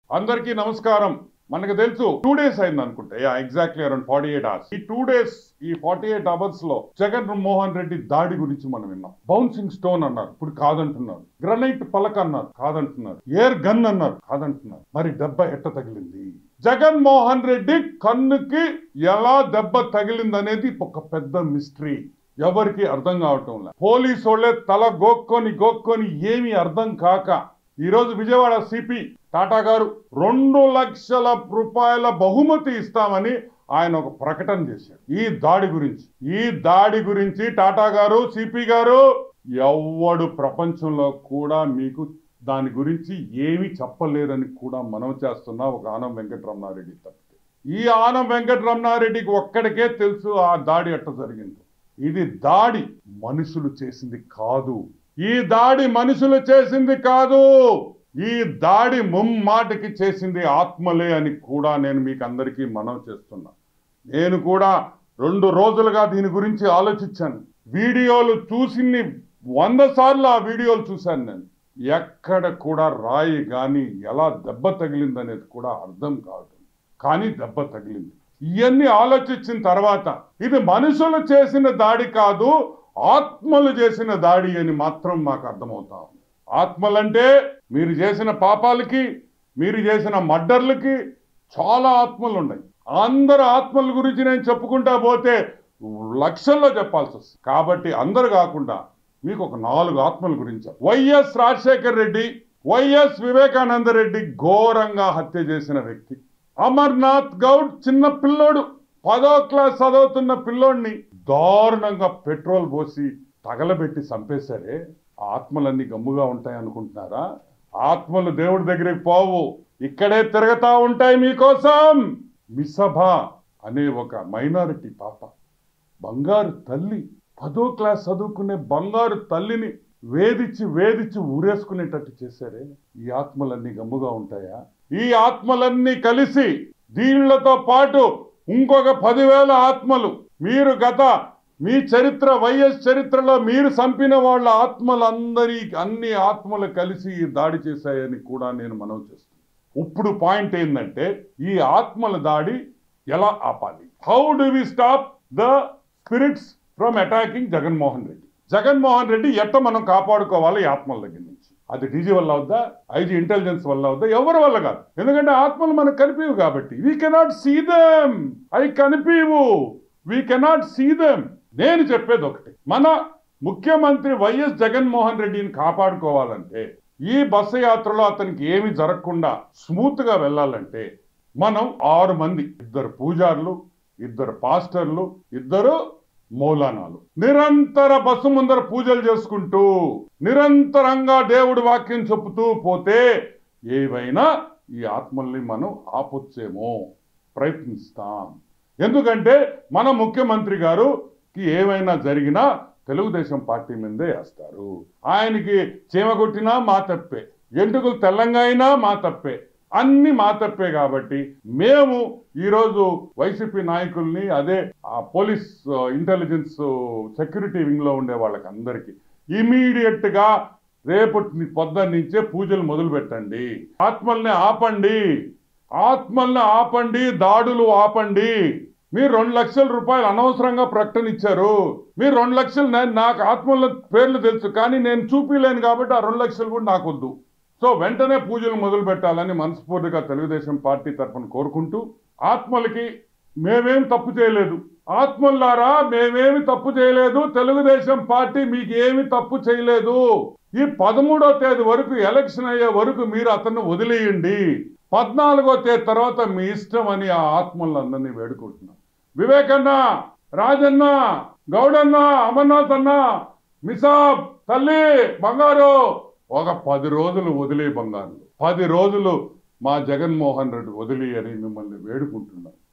అందరికీ నమస్కారం మనకు తెలుసు టూ డేస్ అయింది అనుకుంటే exactly around forty eight hours ఈ టూ డేస్ ఈ ఫార్టీ ఎయిట్ అవర్స్ లో జగన్ మోహన్ రెడ్డి దాడి గురించి మనం విన్నాం బౌన్సింగ్ స్టోన్ అన్నారు ఇప్పుడు కాదంటున్నారు గ్రనైట్ పలక అన్నారు కాదంటున్నారు ఎయిర్ గన్ అన్నారు కాదంటున్నారు మరి దెబ్బ ఎట్ట తగిలింది జగన్ మోహన్ రెడ్డి కన్నుకి ఎలా దెబ్బ తగిలిందనేది ఒక పెద్ద మిస్టరీ ఎవరికి అర్థం కావటం లేదు పోలీసు వాళ్ళే తల గోక్కొని గోక్కొని ఏమీ అర్థం కాక ఈ రోజు విజయవాడ సిపి టాటా గారు రెండు లక్షల రూపాయల బహుమతి ఇస్తామని ఆయన ఒక ప్రకటన చేశారు ఈ దాడి గురించి ఈ దాడి గురించి టాటా గారు సిపి గారు ఎవ్వడు ప్రపంచంలో కూడా మీకు దాని గురించి ఏమీ చెప్పలేదని కూడా మనం చేస్తున్నా ఒక ఆనం వెంకటరమణారెడ్డి తప్పితే ఈ ఆనం వెంకటరమణారెడ్డికి ఒక్కడికే తెలుసు ఆ దాడి ఎట్ట జరిగిందో ఇది దాడి మనుషులు చేసింది కాదు ఈ దాడి మనుషులు చేసింది కాదు ఈ దాడి ముమ్మాటికి చేసింది ఆత్మలే అని కూడా నేను మీకు అందరికీ మనవి చేస్తున్నా నేను కూడా రెండు రోజులుగా దీని గురించి ఆలోచించాను వీడియోలు చూసి వంద సార్లు ఆ వీడియోలు చూశాను నేను ఎక్కడ కూడా రాయి కానీ ఎలా దెబ్బ తగిలిందనేది కూడా అర్థం కాదు కానీ దెబ్బ తగిలింది ఇవన్నీ ఆలోచించిన తర్వాత ఇది మనుషులు చేసిన దాడి కాదు ఆత్మలు చేసిన దాడి అని మాత్రం మాకు అర్థమవుతా ఉంది ఆత్మలంటే మీరు చేసిన పాపాలకి మీరు చేసిన మర్డర్లకి చాలా ఆత్మలు ఉన్నాయి అందరు ఆత్మల గురించి నేను చెప్పుకుంటా పోతే లక్షల్లో చెప్పాల్సి వస్తుంది కాబట్టి అందరు కాకుండా మీకు ఒక నాలుగు ఆత్మల గురించి వైఎస్ రాజశేఖర్ రెడ్డి వైఎస్ వివేకానంద రెడ్డి ఘోరంగా హత్య చేసిన వ్యక్తి అమర్నాథ్ గౌడ్ చిన్న పిల్లోడు పదో క్లాస్ చదువుతున్న పిల్లోడిని దారుణంగా పెట్రోల్ పోసి తగలబెట్టి చంపేశారే ఆ ఆత్మలన్నీ గమ్ముగా ఉంటాయి అనుకుంటున్నారా ఆత్మలు దేవుడి దగ్గరికి పోవు ఇక్కడే తిరగతా ఉంటాయి మీకోసం మిసభ అనే ఒక మైనారిటీ పాప బంగారు తల్లి పదో క్లాస్ చదువుకునే బంగారు తల్లిని వేధించి వేధించి ఊరేసుకునేటట్టు చేశారే ఈ ఆత్మలన్నీ గమ్ముగా ఉంటాయా ఈ ఆత్మలన్నీ కలిసి దీనిలతో పాటు ఇంకొక పదివేల ఆత్మలు మీరు గత మీ చరిత్ర వైఎస్ చరిత్రలో మీరు చంపిన వాళ్ళ ఆత్మలందరి అన్ని ఆత్మలు కలిసి ఈ దాడి చేశాయని కూడా నేను మనవి చేస్తున్నాను ఇప్పుడు పాయింట్ ఏంటంటే ఈ ఆత్మల దాడి ఎలా ఆపాలి how do we stop the spirits from attacking Jaganmohan Reddy Jaganmohan Reddy ఎట్ట మనం కాపాడుకోవాలి ఈ ఆత్మల దగ్గర నుంచి అది డీజీ వల్ల అవుద్దా ఐజీ ఇంటెలిజెన్స్ వల్ల అవుద్దా ఎవరి వల్ల కాదు ఎందుకంటే ఆత్మలు మనకు కనిపించవు కాబట్టి వీ కెనాట్ సీ దెమ్ అవి కనిపించవు వీ కెనాట్ సీ దెమ్ నేను చెప్పేది ఒకటి మన ముఖ్యమంత్రి వైఎస్ జగన్మోహన్ రెడ్డిని కాపాడుకోవాలంటే ఈ బస్సు యాత్రలో అతనికి ఏమి జరగకుండా స్మూత్ గా వెళ్ళాలంటే మనం ఆరు మంది ఇద్దరు పూజారులు ఇద్దరు పాస్టర్లు ఇద్దరు మౌలానాలు నిరంతర బస్సు ముందర పూజలు చేసుకుంటూ నిరంతరంగా దేవుడి వాక్యం చెబుతూ పోతే ఏవైనా ఈ ఆత్మల్ని మనం ఆపొచ్చేమో ప్రయత్నిస్తాం ఎందుకంటే మన ముఖ్యమంత్రి గారుకి ఏమైనా జరిగినా తెలుగుదేశం పార్టీ మీదే వేస్తారు ఆయనకి చీమ కొట్టినా మా తప్పే ఎంటుకలు తెల్లంగా అయినా మా తప్పే అన్ని మా తప్పే కాబట్టి మేము ఈరోజు వైసీపీ నాయకుల్ని అదే ఆ పోలీస్ ఆ, ఇంటెలిజెన్స్ సెక్యూరిటీ వింగ్ లో ఉండే వాళ్ళకి అందరికి ఇమీడియట్ గా రేపటి పొద్దున్న నుంచే పూజలు మొదలు పెట్టండి ఆత్మల్ని ఆపండి ఆత్మల్ని ఆపండి దాడులు ఆపండి మీరు రెండు లక్షల రూపాయలు అనవసరంగా ప్రకటన ఇచ్చారు మీరు రెండు లక్షలు నేను నాకు ఆత్మల పేర్లు తెలుసు కానీ నేను చూపిలేను కాబట్టి ఆ రెండు లక్షలు కూడా నాకు వద్దు సో వెంటనే పూజలు మొదలు పెట్టాలని మనస్ఫూర్తిగా తెలుగుదేశం పార్టీ తరఫున కోరుకుంటూ ఆత్మలకి మేమేం తప్పు చేయలేదు ఆత్మల్లారా మేమేమి తప్పు చేయలేదు తెలుగుదేశం పార్టీ మీకు ఏమి తప్పు చేయలేదు ఈ పదమూడో తేదీ వరకు ఎలక్షన్ అయ్యే వరకు మీరు అతన్ని వదిలేయండి పద్నాలుగో తేదీ తర్వాత మీ ఇష్టం అని ఆ ఆత్మలందరినీ వేడుకుంటున్నాం వివేకన్న రాజన్న గౌడన్న అమర్నాథ్ అన్న మిసాబ్ తల్లి బంగారు ఒక పది రోజులు వదిలే బంగారు పది రోజులు మా జగన్మోహన్ రెడ్డి వదిలి అని మిమ్మల్ని వేడుకుంటున్నాం